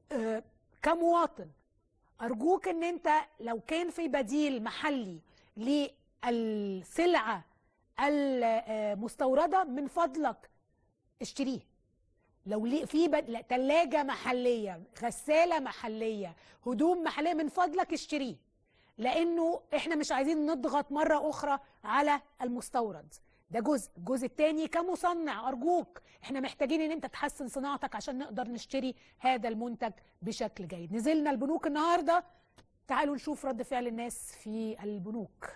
آه، كمواطن ارجوك ان انت لو كان في بديل محلي للسلعه المستورده من فضلك اشتريه لو ليه في بد... ثلاجه محليه غساله محليه هدوم محليه من فضلك اشتريه لانه احنا مش عايزين نضغط مره اخرى على المستورد ده جزء الجزء الثاني كمصنع ارجوك احنا محتاجين ان انت تحسن صناعتك عشان نقدر نشتري هذا المنتج بشكل جيد نزلنا البنوك النهارده تعالوا نشوف رد فعل الناس في البنوك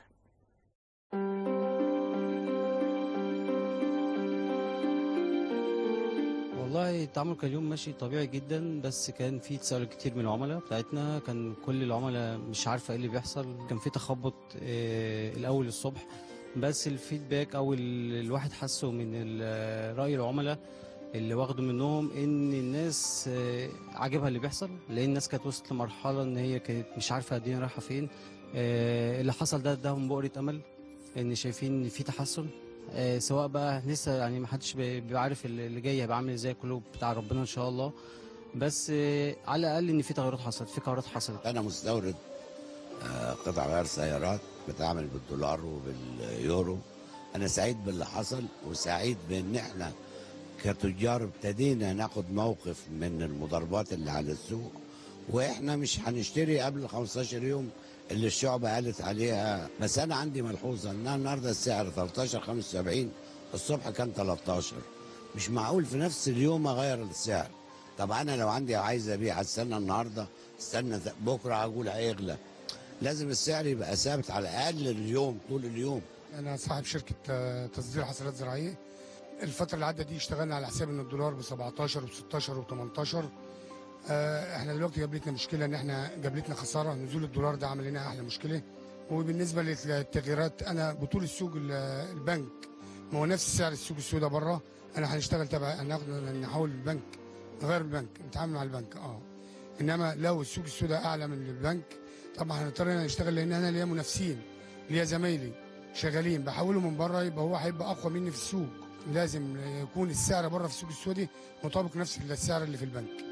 والله التعامل كان اليوم ماشي طبيعي جدا بس كان في تساؤل كتير من العملاء بتاعتنا كان كل العملاء مش عارفه ايه اللي بيحصل كان في تخبط آه، الاول الصبح بس الفيدباك او ال- الواحد حسه من ال- راي العملاء اللي واخده منهم ان الناس آه، عاجبها اللي بيحصل لان الناس كانت وصلت لمرحله ان هي كانت مش عارفه الدنيا رايحه فين آه، اللي حصل ده اداهم بؤره امل ان شايفين إن في تحسن آه، سواء بقى لسه يعني ما حدش بي- بيبقى عارف اللي اللي جاي هيبقى عامل ازاي كله بتاع ربنا ان شاء الله بس آه، على الاقل ان في تغيرات حصلت في قرارات حصلت انا مستورد آه، قطع غيار سيارات بتعمل بالدولار وباليورو انا سعيد باللي حصل وسعيد بان احنا كتجار ابتدينا ناخد موقف من المضاربات اللي على السوق واحنا مش هنشتري قبل 15 يوم اللي الشعبة قالت عليها بس انا عندي ملحوظة ان أنا النهارده السعر 13 75 الصبح كان 13 مش معقول في نفس اليوم اغير السعر طب انا لو عندي عايز ابيع استنى النهارده استنى بكره اقول هيغلى لازم السعر يبقى ثابت على الاقل اليوم طول اليوم انا صاحب شركه آه، تصدير حصلات زراعيه الفتره اللي عدت دي اشتغلنا على حساب ان الدولار ب 17 وب 16 وب 18 آه، احنا دلوقتي جابلتنا مشكله ان احنا جابلتنا خساره نزول الدولار ده عمل لنا احلى مشكله وبالنسبه للتغييرات انا بطول السوق ال- البنك ما هو نفس سعر السوق السوداء بره انا هنشتغل تبع هناخد نحول البنك نغير البنك نتعامل مع البنك اه انما لو السوق السوداء اعلى من البنك طبعا هنضطر إن نشتغل لان انا ليا منافسين ليا زمايلي شغالين بحوله من بره يبقى هو هيبقى اقوى مني في السوق لازم يكون السعر بره في السوق السوداء مطابق نفس السعر اللي في البنك